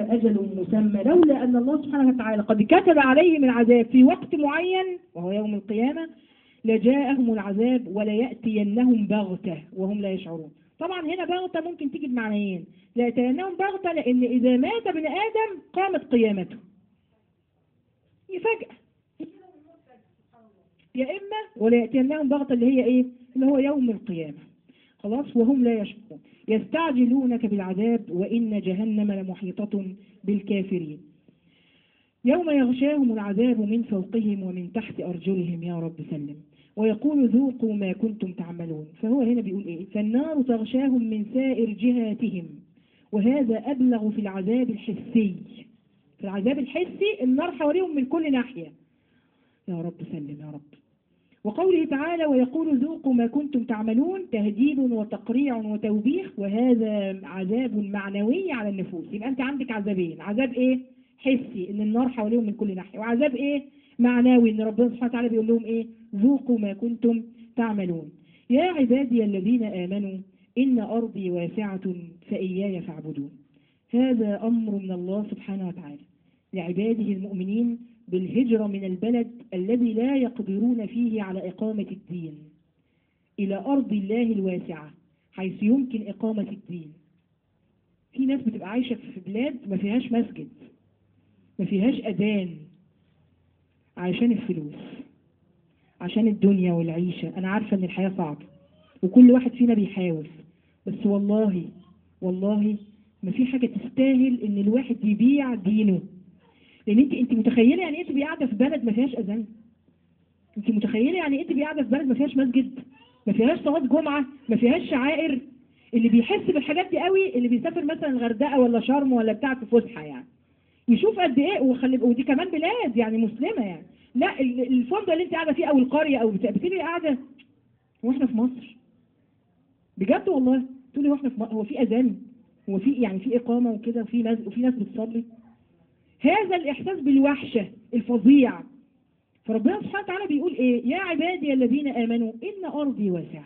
أجل مسمى لولا أن الله سبحانه وتعالى قد كتب عليهم العذاب في وقت معين وهو يوم القيامة لجاءهم العذاب وليأتينهم بغتة وهم لا يشعرون طبعا هنا بغتة ممكن تيجي بمعنيين ليأتينهم بغتة لأن إذا مات ابن آدم قامت قيامته فجأة يا إما وليأتينهم بغتة اللي هي إيه اللي هو يوم القيامة خلاص وهم لا يشعرون يستعجلونك بالعذاب وإن جهنم لمحيطة بالكافرين يوم يغشاهم العذاب من فوقهم ومن تحت أرجلهم يا رب سلم ويقول ذوقوا ما كنتم تعملون فهو هنا بيقول إيه فالنار تغشاهم من سائر جهاتهم وهذا أبلغ في العذاب الحسي في العذاب الحسي النار حواليهم من كل ناحية يا رب سلم يا رب وقوله تعالى ويقول ذوقوا ما كنتم تعملون تهديد وتقريع وتوبيخ وهذا عذاب معنوي على النفوس يبقى أنت عندك عذابين عذاب إيه حسي إن النار حواليهم من كل ناحية وعذاب إيه معنوي إن ربنا سبحانه وتعالى بيقول لهم إيه ذوقوا ما كنتم تعملون يا عبادي الذين آمنوا إن أرضي واسعة فإياي فاعبدون هذا أمر من الله سبحانه وتعالى لعباده المؤمنين بالهجرة من البلد الذي لا يقدرون فيه على إقامة الدين إلى أرض الله الواسعة حيث يمكن إقامة الدين في ناس بتبقى عايشة في بلاد ما فيهاش مسجد ما فيهاش أذان عشان الفلوس عشان الدنيا والعيشة أنا عارفة إن الحياة صعبة وكل واحد فينا بيحاول بس والله والله ما في حاجة تستاهل إن الواحد يبيع دينه لان انت انت متخيله يعني ايه تبقي قاعده في بلد ما فيهاش اذان انت متخيله يعني ايه تبقي قاعده في بلد ما فيهاش مسجد ما فيهاش صلاه جمعه ما فيهاش شعائر اللي بيحس بالحاجات دي قوي اللي بيسافر مثلا الغردقه ولا شرم ولا بتاع في فسحه يعني يشوف قد ايه وخلي ودي كمان بلاد يعني مسلمه يعني لا الفندق اللي انت قاعده فيه او القريه او بتبقي قاعده واحنا في مصر بجد والله تقولي واحنا في مصر هو في اذان هو في يعني في اقامه وكده وفي ناس وفي ناس بتصلي هذا الإحساس بالوحشة الفظيع فربنا سبحانه وتعالى بيقول إيه يا عبادي الذين آمنوا إن أرضي واسعة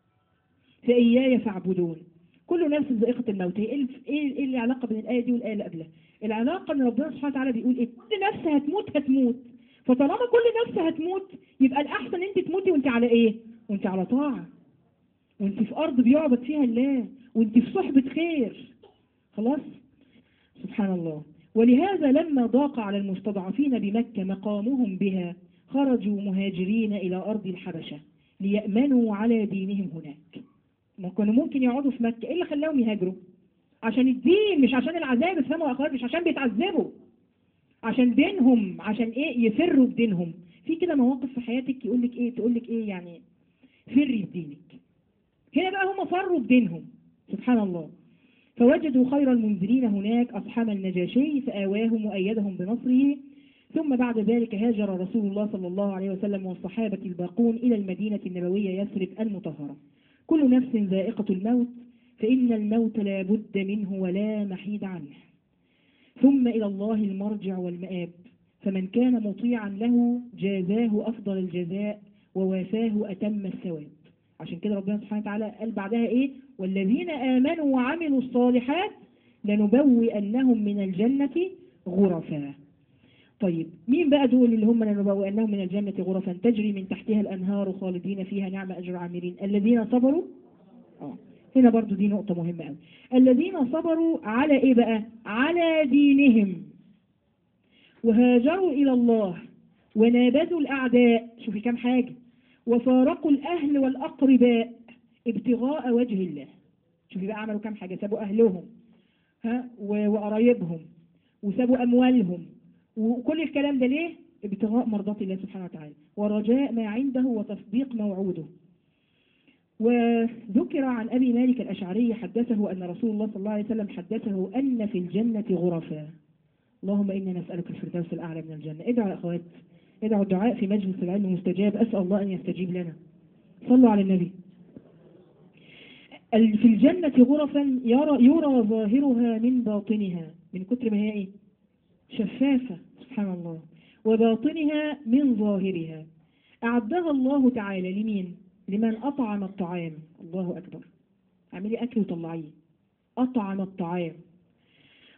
فإياي فاعبدون كل نفس ذائقة الموت إيه إيه العلاقة بين الآية دي والآية اللي قبلها العلاقة إن ربنا سبحانه وتعالى بيقول إيه كل نفس هتموت هتموت فطالما كل نفس هتموت يبقى الأحسن أنت تموتي وأنت على إيه وأنت على طاعة وأنت في أرض بيعبد فيها الله وأنت في صحبة خير خلاص سبحان الله ولهذا لما ضاق على المستضعفين بمكة مقامهم بها خرجوا مهاجرين إلى أرض الحبشة ليأمنوا على دينهم هناك ما كانوا ممكن يقعدوا في مكة إيه اللي خلاهم يهاجروا عشان الدين مش عشان العذاب اسلاموا أخوات مش عشان بيتعذبوا عشان دينهم عشان إيه يفروا بدينهم في كده مواقف في حياتك يقول لك إيه تقول لك إيه يعني فري بدينك هنا بقى هم فروا بدينهم سبحان الله فوجدوا خير المنزلين هناك أصحاب النجاشي فآواهم وأيدهم بنصره ثم بعد ذلك هاجر رسول الله صلى الله عليه وسلم والصحابة الباقون إلى المدينة النبوية يثرب المطهرة كل نفس ذائقة الموت فإن الموت لا بد منه ولا محيد عنه ثم إلى الله المرجع والمآب فمن كان مطيعا له جازاه أفضل الجزاء ووافاه أتم الثواب عشان كده ربنا سبحانه وتعالى قال بعدها إيه والذين آمنوا وعملوا الصالحات لنبوئنهم من الجنة غرفا طيب مين بقى دول اللي هم لنبوئنهم من الجنة غرفا تجري من تحتها الأنهار خالدين فيها نعم أجر عاملين الذين صبروا آه. هنا برضو دي نقطة مهمة قوي الذين صبروا على إيه بقى على دينهم وهاجروا إلى الله ونابذوا الأعداء شوفي كم حاجة وفارقوا الأهل والأقرباء ابتغاء وجه الله شوفي بقى عملوا كم حاجة سابوا أهلهم ها وقرايبهم وسابوا أموالهم وكل الكلام ده ليه ابتغاء مرضات الله سبحانه وتعالى ورجاء ما عنده وتصديق موعوده وذكر عن أبي مالك الأشعري حدثه أن رسول الله صلى الله عليه وسلم حدثه أن في الجنة غرفا اللهم إنا نسألك الفردوس الأعلى من الجنة ادعوا يا أخوات ادعوا الدعاء في مجلس العلم مستجاب أسأل الله أن يستجيب لنا صلوا على النبي في الجنة غرفا يرى, يرى ظاهرها من باطنها من كتر ما هي ايه شفافة سبحان الله وباطنها من ظاهرها أعدها الله تعالى لمين لمن أطعم الطعام الله أكبر اعملي أكل وطلعيه أطعم الطعام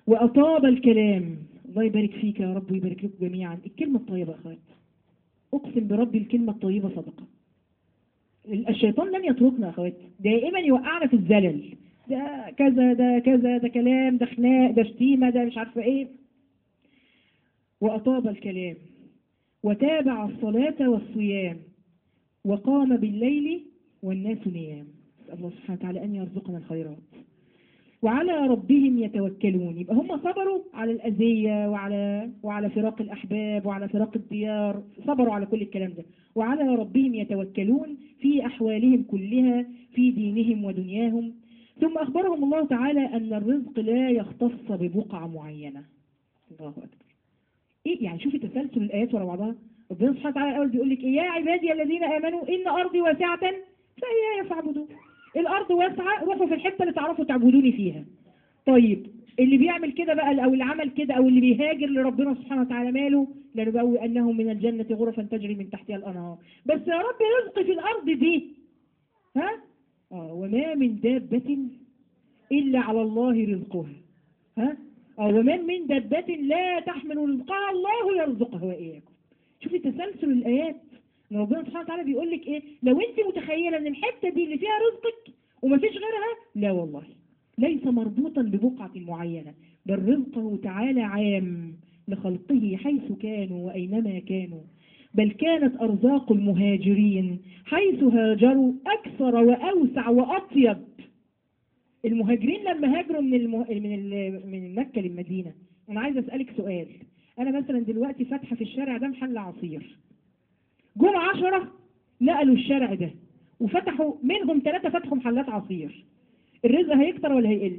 وأطاب الكلام الله يبارك فيك يا رب ويبارك لكم جميعا الكلمة الطيبة يا أخوات أقسم بربي الكلمة الطيبة صدقة الشيطان لن يتركنا يا أخوات دائما يوقعنا في الزلل ده كذا ده كذا ده كلام ده خناق ده شتيمة ده مش عارفة ايه وأطاب الكلام وتابع الصلاة والصيام وقام بالليل والناس نيام نسأل الله سبحانه وتعالى أن يرزقنا الخيرات وعلى ربهم يتوكلون يبقى هم صبروا على الأذية وعلى وعلى فراق الأحباب وعلى فراق الديار صبروا على كل الكلام ده وعلى ربهم يتوكلون في أحوالهم كلها في دينهم ودنياهم ثم أخبرهم الله تعالى أن الرزق لا يختص ببقعة معينة الله أكبر إيه يعني شوفي تسلسل الآيات ورا بعضها ربنا سبحانه وتعالى الأول بيقول لك إيه يا عبادي الذين آمنوا إن أرضي واسعة فإياي فاعبدون الأرض واسعة روحوا في الحتة اللي تعرفوا تعبدوني فيها طيب اللي بيعمل كده بقى أو اللي عمل كده أو اللي بيهاجر لربنا سبحانه وتعالى ماله لنبوي أنهم من الجنة غرفا تجري من تحتها الأنهار بس يا رب رزقي في الأرض دي ها آه وما من دابة إلا على الله رزقها ها آه وما من دابة لا تحمل رزقها الله يرزقها وإياكم شوفي تسلسل الآيات ان ربنا سبحانه وتعالى بيقول لك ايه لو انت متخيله ان الحته دي اللي فيها رزقك ومفيش غيرها لا والله ليس مربوطا ببقعه معينه بل رزقه تعالى عام لخلقه حيث كانوا واينما كانوا بل كانت ارزاق المهاجرين حيث هاجروا اكثر واوسع واطيب المهاجرين لما هاجروا من المه... من ال... من مكه للمدينه انا عايزه اسالك سؤال انا مثلا دلوقتي فاتحه في الشارع ده محل عصير جم عشرة نقلوا الشارع ده وفتحوا منهم ثلاثة فتحوا محلات عصير الرزق هيكتر ولا هيقل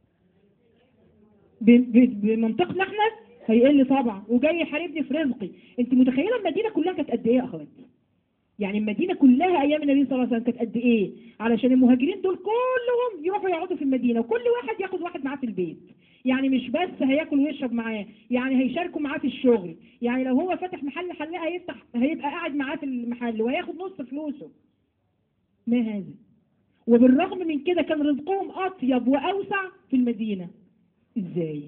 بمنطقنا احنا هيقل طبعا وجاي يحاربني في رزقي انت متخيله المدينه كلها كانت قد ايه يا اخوات يعني المدينه كلها ايام النبي صلى الله عليه وسلم كانت قد ايه علشان المهاجرين دول كلهم يروحوا يقعدوا في المدينه وكل واحد ياخد واحد معاه في البيت يعني مش بس هياكل ويشرب معاه يعني هيشاركوا معاه في الشغل يعني لو هو فاتح محل حلاقه هيفتح هيبقى قاعد معاه في المحل وهياخد نص فلوسه ما هذا وبالرغم من كده كان رزقهم اطيب واوسع في المدينه ازاي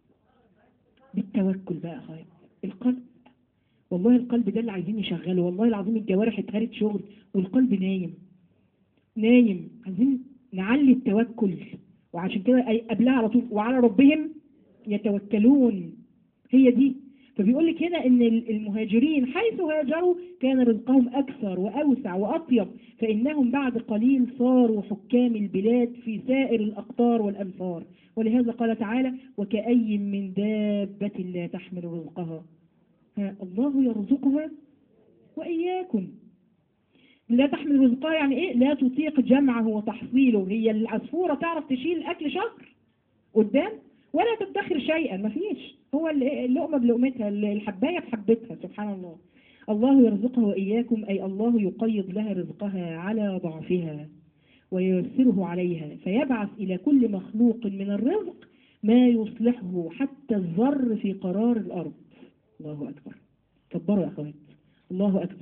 بالتوكل بقى يا اخويا القلب والله القلب ده اللي عايزين يشغله والله العظيم الجوارح اتهرت شغل والقلب نايم نايم عايزين نعلي التوكل وعشان كده أي قبلها على طول وعلى ربهم يتوكلون هي دي فبيقول لك هنا ان المهاجرين حيث هاجروا كان رزقهم اكثر واوسع واطيب فانهم بعد قليل صاروا حكام البلاد في سائر الاقطار والامصار ولهذا قال تعالى وكأي من دابة لا تحمل رزقها ها الله يرزقها واياكم لا تحمل رزقها يعني ايه لا تطيق جمعه وتحصيله هي العصفورة تعرف تشيل اكل شهر قدام ولا تدخر شيئا ما فيش هو اللقمة بلقمتها الحباية بحبتها سبحان الله الله يرزقها وإياكم أي الله يقيض لها رزقها على ضعفها وييسره عليها فيبعث إلى كل مخلوق من الرزق ما يصلحه حتى الذر في قرار الأرض الله أكبر كبروا يا أخوات الله أكبر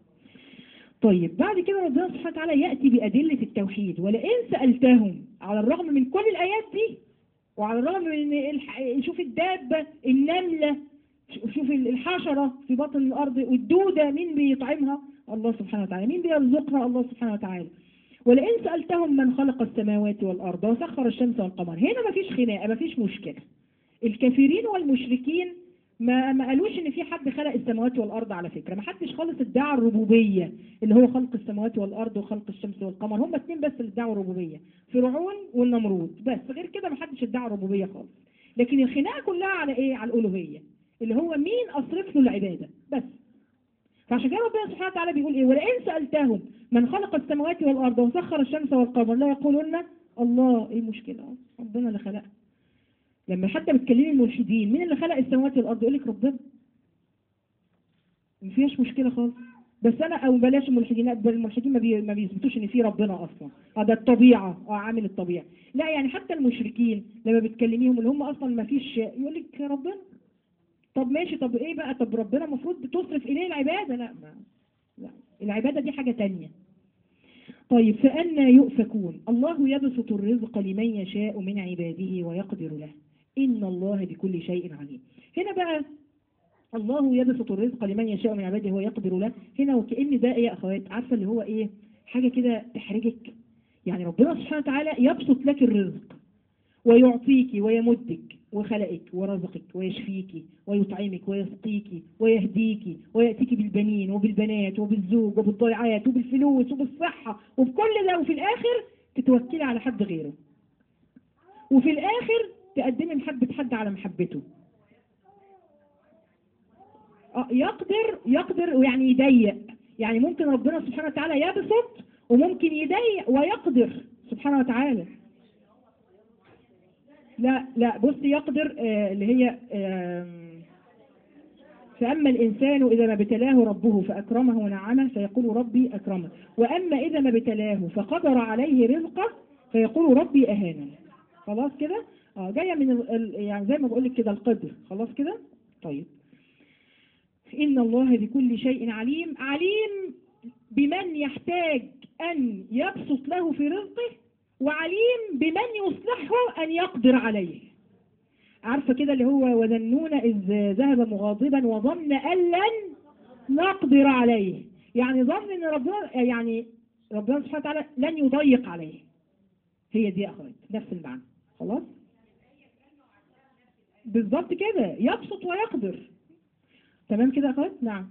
طيب بعد كده ربنا سبحانه وتعالى يأتي بأدلة التوحيد ولئن سألتهم على الرغم من كل الآيات دي وعلى الرغم من الح... شوف الدابة النملة شوف الحشرة في بطن الأرض والدودة مين بيطعمها الله سبحانه وتعالى مين بيرزقها الله سبحانه وتعالى ولئن سألتهم من خلق السماوات والأرض وسخر الشمس والقمر هنا مفيش خناقة مفيش مشكلة الكافرين والمشركين ما ما قالوش ان في حد خلق السماوات والارض على فكره ما حدش خالص ادعى الربوبيه اللي هو خلق السماوات والارض وخلق الشمس والقمر هم اثنين بس اللي ادعوا الربوبيه فرعون والنمرود بس غير كده ما حدش ادعى الربوبيه خالص لكن الخناقه كلها على ايه على الالوهيه اللي هو مين اصرف له العباده بس فعشان كده ربنا سبحانه وتعالى بيقول ايه ولئن سالتهم من خلق السماوات والارض وسخر الشمس والقمر لا يقولون الله ايه المشكله ربنا اللي خلقها لما حتى بتكلمي الملحدين مين اللي خلق السماوات والارض يقول لك ربنا ما فيهاش مشكله خالص بس انا او بلاش الملحدين لا الملحدين ما, بي... ما بيثبتوش ان في ربنا اصلا اه ده الطبيعه اه عامل الطبيعه لا يعني حتى المشركين لما بتكلميهم اللي هم اصلا ما فيش يقول لك ربنا طب ماشي طب ايه بقى طب ربنا المفروض تصرف اليه العباده لا ما لا العباده دي حاجه تانية طيب فأنا يؤفكون الله يبسط الرزق لمن يشاء من عباده ويقدر له إن الله بكل شيء عليم هنا بقى الله يبسط الرزق لمن يشاء من عباده ويقدر له هنا وكأن ده ايه يا اخوات عارفه اللي هو ايه حاجه كده تحرجك يعني ربنا سبحانه وتعالى يبسط لك الرزق ويعطيك ويمدك وخلقك ورزقك ويشفيك ويطعمك ويسقيك ويهديك ويأتيك بالبنين وبالبنات وبالزوج وبالضيعات وبالفلوس وبالصحة وبكل ده وفي الآخر تتوكلي على حد غيره وفي الآخر تقدمي محبة حد على محبته آه، يقدر يقدر ويعني يضيق يعني ممكن ربنا سبحانه وتعالى يبسط وممكن يضيق ويقدر سبحانه وتعالى لا لا بصي يقدر آه، اللي هي آم، فأما الإنسان إذا ما ابتلاه ربه فأكرمه ونعمه فيقول ربي أكرمه وأما إذا ما ابتلاه فقدر عليه رزقه فيقول ربي أهانه خلاص كده اه جاية من ال- ال- يعني زي ما بقول لك كده القدر خلاص كده طيب إن الله بكل شيء عليم عليم بمن يحتاج أن يبسط له في رزقه وعليم بمن يصلحه أن يقدر عليه عارفة كده اللي هو وذنون إذ ذهب مغاضبا وظن أن لن نقدر عليه يعني ظن أن ربنا يعني ربنا سبحانه وتعالى لن يضيق عليه هي دي يا أخوات نفس المعنى خلاص بالظبط كده يبسط ويقدر تمام كده يا أخوات نعم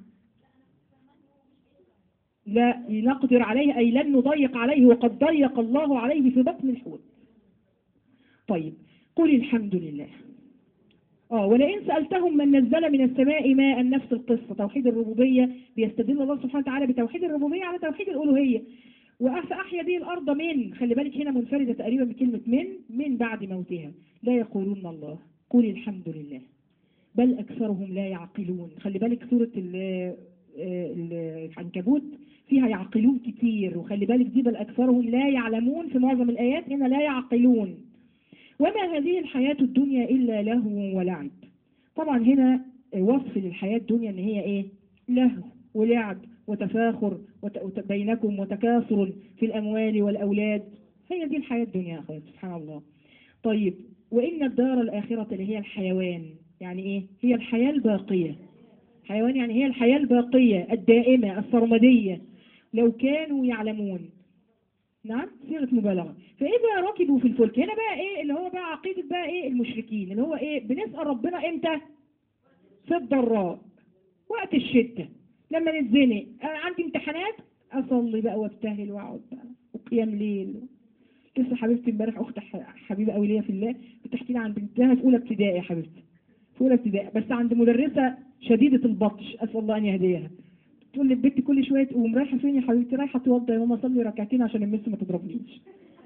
لا نقدر عليه أي لن نضيق عليه وقد ضيق الله عليه في بطن الحوت طيب قل الحمد لله اه ولئن سألتهم من نزل من السماء ماء نفس القصة توحيد الربوبية بيستدل الله سبحانه وتعالى بتوحيد الربوبية على توحيد الألوهية وأحيا به الأرض من خلي بالك هنا منفردة تقريبا بكلمة من من بعد موتها لا يقولون الله قل الحمد لله بل أكثرهم لا يعقلون خلي بالك سورة ال- ال- العنكبوت فيها يعقلون كتير وخلي بالك دي بل أكثرهم لا يعلمون في معظم الآيات هنا لا يعقلون وما هذه الحياة الدنيا إلا لهو ولعب طبعا هنا وصف للحياة الدنيا إن هي إيه لهو ولعب وتفاخر وت- وت- بينكم وتكاثر في الأموال والأولاد هي دي الحياة الدنيا يا أخوات سبحان الله طيب وإن الدار الآخرة اللي هي الحيوان يعني إيه هي الحياة الباقية حيوان يعني هي الحياة الباقية الدائمة السرمدية لو كانوا يعلمون نعم صيغة مبالغة فإذا ركبوا في الفلك هنا بقى إيه اللي هو بقى عقيدة بقى إيه المشركين اللي هو إيه بنسأل ربنا إمتى في الضراء وقت الشتاء لما نتزنق أنا عندي امتحانات أصلي بقى وابتهل وأقعد بقى وقيام ليل لسه حبيبتي امبارح أخت ح- حبيبة قوي ليا في الله بتحكي لي عن بنتها في أولى ابتدائي يا حبيبتي في أولى ابتدائي بس عند مدرسة شديدة البطش أسأل الله أن يهديها تقول لي البنت كل شويه تقوم رايحه فين يا حبيبتي رايحه اتوضى يا ماما صلي ركعتين عشان المس ما تضربنيش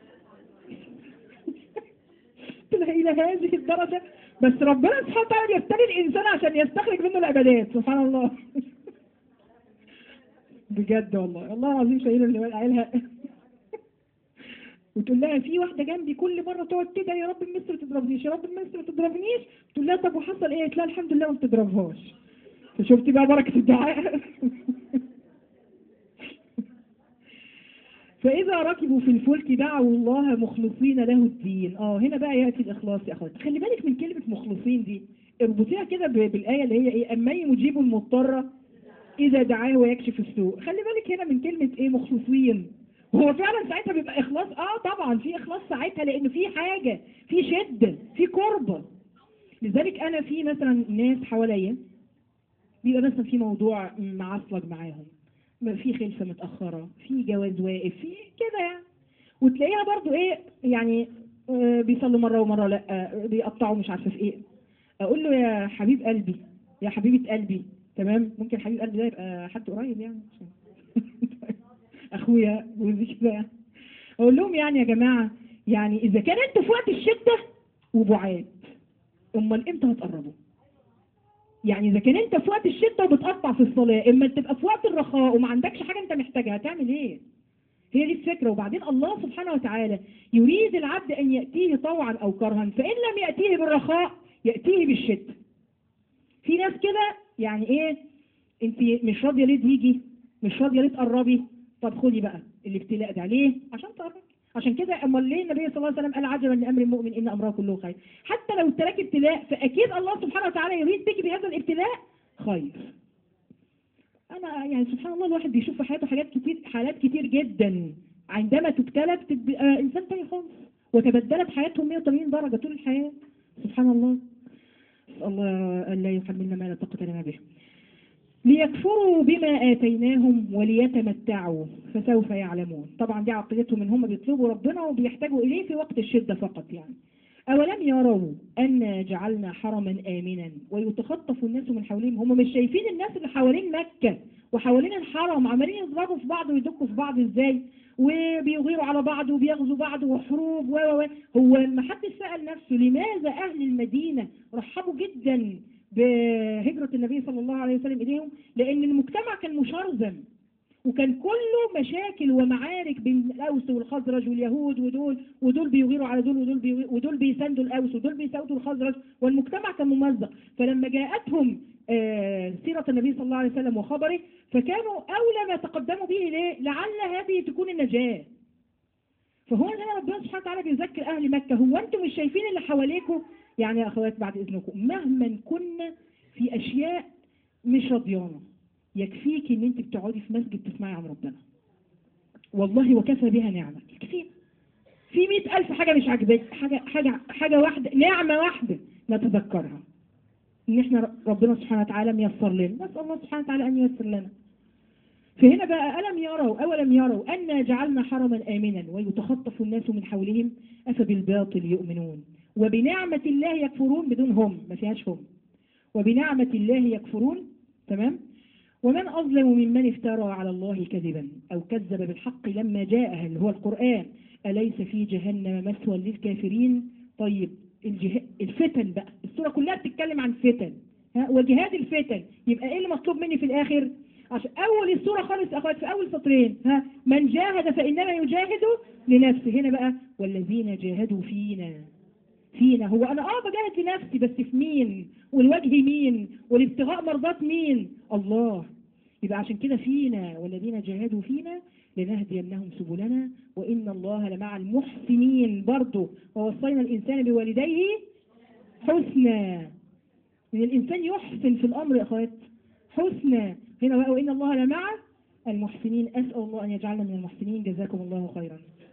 قلت لها الى هذه الدرجه بس ربنا سبحانه وتعالى يبتلي الانسان عشان يستخرج منه العبادات سبحان الله بجد والله والله العظيم شايله اللي قايلها وتقول لها في واحده جنبي كل مره تقعد تدعي يا رب المس ما تضربنيش يا رب المس ما تضربنيش تقول لها طب وحصل ايه؟ قلت لها الحمد لله ما بتضربهاش فشفتي بقى بركه الدعاء فإذا ركبوا في الفلك دعوا الله مخلصين له الدين اه هنا بقى يأتي الإخلاص يا أخوات خلي بالك من كلمة مخلصين دي اربطيها كده ب- بالآية اللي هي إيه أما يجيب المضطر إذا دعاه ويكشف السوء خلي بالك هنا من كلمة إيه مخلصين هو فعلا ساعتها بيبقى إخلاص اه طبعا في إخلاص ساعتها لأن في حاجة في شدة في قربة لذلك أنا في مثلا ناس حواليا بيبقى مثلا في موضوع معصلج معاهم في خلفة متأخرة في جواز واقف في كده يعني وتلاقيها برضو ايه يعني آه، بيصلوا مرة ومرة لا آه، بيقطعوا مش عارفة في ايه اقول له يا حبيب قلبي يا حبيبة قلبي تمام ممكن حبيب قلبي ده يبقى حد قريب يعني اخويا جوزي كده يعني اقول لهم يعني يا جماعة يعني اذا كان انتوا في وقت الشدة وبعاد امال امتى هتقربوا يعني اذا كان انت في وقت الشده وبتقطع في الصلاه اما تبقى في وقت الرخاء وما عندكش حاجه انت محتاجها هتعمل ايه هي دي الفكره وبعدين الله سبحانه وتعالى يريد العبد ان ياتيه طوعا او كرها فان لم ياتيه بالرخاء ياتيه بالشده في ناس كده يعني ايه انت مش راضيه ليه تيجي مش راضيه ليه تقربي طب خدي بقى الابتلاء ده ليه عشان تقربي عشان كده امال ليه النبي صلى الله عليه وسلم قال عجبا لامر المؤمن ان امره كله خير حتى لو ابتلاك ابتلاء فاكيد الله سبحانه وتعالى يريد بك بهذا الابتلاء خير انا يعني سبحان الله الواحد بيشوف في حياته حاجات كتير حالات كتير جدا عندما تبتلى بتبقى انسان تاني خالص وتبدلت حياتهم 180 درجه طول الحياه سبحان الله نسال الله ان لا يحملنا ما لا طاقه لنا به ليكفروا بما آتيناهم وليتمتعوا فسوف يعلمون طبعا دي عقيدتهم ان هم بيطلبوا ربنا وبيحتاجوا إليه في وقت الشدة فقط يعني أولم يروا أن جعلنا حرما آمنا ويتخطف الناس من حولهم هم مش شايفين الناس اللي حوالين مكة وحوالين الحرم عمالين يضربوا في بعض ويدقوا في بعض ازاي وبيغيروا على بعض وبيغزوا بعض وحروب و و و هو ما حدش سأل نفسه لماذا أهل المدينة رحبوا جدا بهجرة النبي صلى الله عليه وسلم إليهم لأن المجتمع كان مشرذم وكان كله مشاكل ومعارك بين الأوس والخزرج واليهود ودول ودول بيغيروا على دول ودول بي ودول بيساندوا الأوس ودول بيساندوا الخزرج والمجتمع كان ممزق فلما جاءتهم آه سيرة النبي صلى الله عليه وسلم وخبره فكانوا أولى ما تقدموا به ليه؟ لعل هذه تكون النجاة فهو هنا ربنا سبحانه وتعالى بيذكر أهل مكة هو أنتم مش شايفين اللي حواليكم يعني يا أخوات بعد إذنكم مهما كنا في أشياء مش رضيانة يكفيك ان انت بتقعدي في مسجد تسمعي عن ربنا والله وكفى بها نعمة كتير في مئة ألف حاجة مش عاجباك حاجة, حاجة, حاجة واحدة نعمة واحدة نتذكرها ان احنا ربنا سبحانه وتعالى ميسر لنا نسأل الله سبحانه وتعالى ان ييسر لنا فهنا بقى ألم يروا أولم يروا أن جعلنا حرما آمنا ويتخطف الناس من حولهم أفبالباطل يؤمنون وبنعمة الله يكفرون بدون هم ما فيهاش هم وبنعمة الله يكفرون تمام ومن أظلم ممن افترى على الله كذبا أو كذب بالحق لما جاءه اللي هو القرآن أليس في جهنم مثوى للكافرين طيب الجه... الفتن بقى السورة كلها بتتكلم عن فتن ها وجهاد الفتن يبقى ايه اللي مطلوب مني في الآخر عشان أول السورة خالص أخوات في أول سطرين ها من جاهد فإنما يجاهد لنفسه هنا بقى والذين جاهدوا فينا فينا هو أنا آه بجاهد لنفسي بس في مين والوجه مين والابتغاء مرضات مين الله يبقى عشان كده فينا والذين جاهدوا فينا لنهدينهم سبلنا وإن الله لمع المحسنين برضه ووصينا الإنسان بوالديه حسنا إن الإنسان يحسن في الأمر يا أخوات حسنا هنا بقى وإن الله لمع المحسنين أسأل الله أن يجعلنا من المحسنين جزاكم الله خيرا